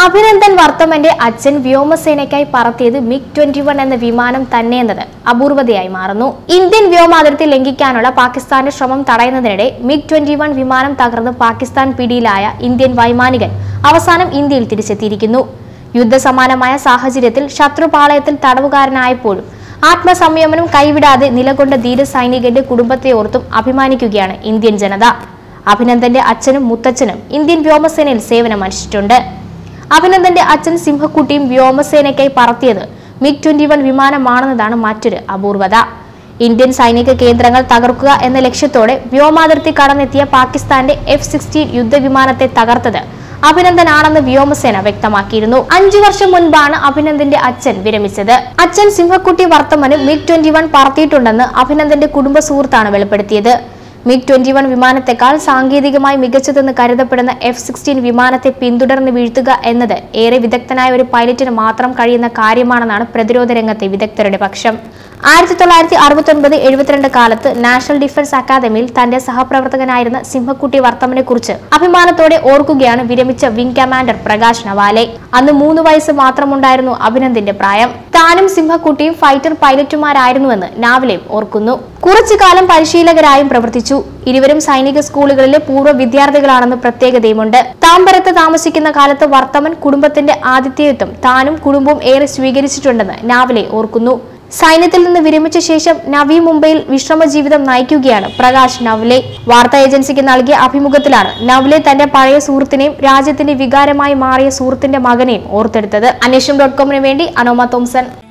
അഭിനന്ദൻ വർത്തമന്റെ അച്ഛൻ വ്യോമസേനയ്ക്കായി പറത്തിയത് മിഗ് ട്വന്റി വൺ എന്ന വിമാനം തന്നെയെന്നത് അപൂർവതയായി മാറുന്നു ഇന്ത്യൻ വ്യോമാതിർത്തി ലംഘിക്കാനുള്ള പാകിസ്ഥാന്റെ ശ്രമം തടയുന്നതിനിടെ മിഗ് ട്വന്റി വൺ വിമാനം തകർന്ന് പാകിസ്ഥാൻ പിടിയിലായ ഇന്ത്യൻ വൈമാനികൻ അവസാനം ഇന്ത്യയിൽ തിരിച്ചെത്തിയിരിക്കുന്നു യുദ്ധസമാനമായ സാഹചര്യത്തിൽ ശത്രുപാളയത്തിൽ തടവുകാരനായപ്പോഴും ആത്മസംയമനം കൈവിടാതെ നിലകൊണ്ട ധീര സൈനികന്റെ കുടുംബത്തെ ഓർത്തും അഭിമാനിക്കുകയാണ് ഇന്ത്യൻ ജനത അഭിനന്ദന്റെ അച്ഛനും മുത്തച്ഛനും ഇന്ത്യൻ വ്യോമസേനയിൽ സേവനമനുഷ്ഠിച്ചിട്ടുണ്ട് അഭിനന്ദന്റെ അച്ഛൻ സിംഹക്കുട്ടിയും വ്യോമസേനയ്ക്കായി പറത്തിയത് മിഗ് ട്വന്റി വൺ വിമാനമാണെന്നതാണ് മറ്റൊരു അപൂർവത ഇന്ത്യൻ സൈനിക കേന്ദ്രങ്ങൾ തകർക്കുക എന്ന ലക്ഷ്യത്തോടെ വ്യോമാതിർത്തി കടന്നെത്തിയ പാകിസ്ഥാന്റെ എഫ് സിക്സ്റ്റീൻ യുദ്ധവിമാനത്തെ തകർത്തത് അഭിനന്ദനാണെന്ന് വ്യോമസേന വ്യക്തമാക്കിയിരുന്നു അഞ്ചു വർഷം മുൻപാണ് അഭിനന്ദന്റെ അച്ഛൻ വിരമിച്ചത് അച്ഛൻ സിംഹക്കുട്ടി വർത്തമന് മിഗ് ട്വന്റി വൺ പറത്തിയിട്ടുണ്ടെന്ന് അഭിനന്ദന്റെ കുടുംബ സുഹൃത്താണ് വെളിപ്പെടുത്തിയത് മിഗ് ട്വന്റി വൺ വിമാനത്തെക്കാൾ സാങ്കേതികമായി മികച്ചതെന്ന് കരുതപ്പെടുന്ന എഫ് സിക്സ്റ്റീൻ വിമാനത്തെ പിന്തുടർന്ന് വീഴ്ത്തുക എന്നത് ഏറെ വിദഗ്ധനായ ഒരു പൈലറ്റിന് മാത്രം കഴിയുന്ന കാര്യമാണെന്നാണ് പ്രതിരോധ രംഗത്തെ വിദഗ്ധരുടെ പക്ഷം ആയിരത്തി തൊള്ളായിരത്തി അറുപത്തി ഒൻപത് എഴുപത്തിരണ്ട് കാലത്ത് നാഷണൽ ഡിഫൻസ് അക്കാദമിയിൽ തന്റെ സഹപ്രവർത്തകനായിരുന്ന സിംഹക്കുട്ടി വർത്തമനെ കുറിച്ച് അഭിമാനത്തോടെ ഓർക്കുകയാണ് വിരമിച്ച വിംഗ് കമാൻഡർ പ്രകാശ് നവാലെ അന്ന് മൂന്ന് വയസ്സ് മാത്രമുണ്ടായിരുന്നു അഭിനന്ദിന്റെ പ്രായം താനും സിംഹക്കുട്ടിയും ഫൈറ്റർ പൈലറ്റുമാരായിരുന്നുവെന്ന് നാവലെയും ഓർക്കുന്നു കുറച്ചു കാലം പരിശീലകരായും പ്രവർത്തിച്ചു ഇരുവരും സൈനിക സ്കൂളുകളിലെ പൂർവ്വ വിദ്യാർത്ഥികളാണെന്ന് പ്രത്യേകതയുമുണ്ട് താമ്പരത്ത് താമസിക്കുന്ന കാലത്ത് വർത്തമൻ കുടുംബത്തിന്റെ ആതിഥേയത്വം താനും കുടുംബവും ഏറെ സ്വീകരിച്ചിട്ടുണ്ടെന്ന് നാവലെ ഓർക്കുന്നു സൈന്യത്തിൽ നിന്ന് വിരമിച്ച ശേഷം നവി മുംബൈയിൽ വിശ്രമ ജീവിതം നയിക്കുകയാണ് പ്രകാശ് നവ്ലെ വാർത്താ ഏജൻസിക്ക് നൽകിയ അഭിമുഖത്തിലാണ് നവ്ലെ തന്റെ പഴയ സുഹൃത്തിനെയും രാജ്യത്തിന്റെ വികാരമായി മാറിയ സുഹൃത്തിന്റെ മകനെയും ഓർത്തെടുത്തത് അന്വേഷണം ഡോട്ട് കോമിന് വേണ്ടി അനോമ തോംസൺ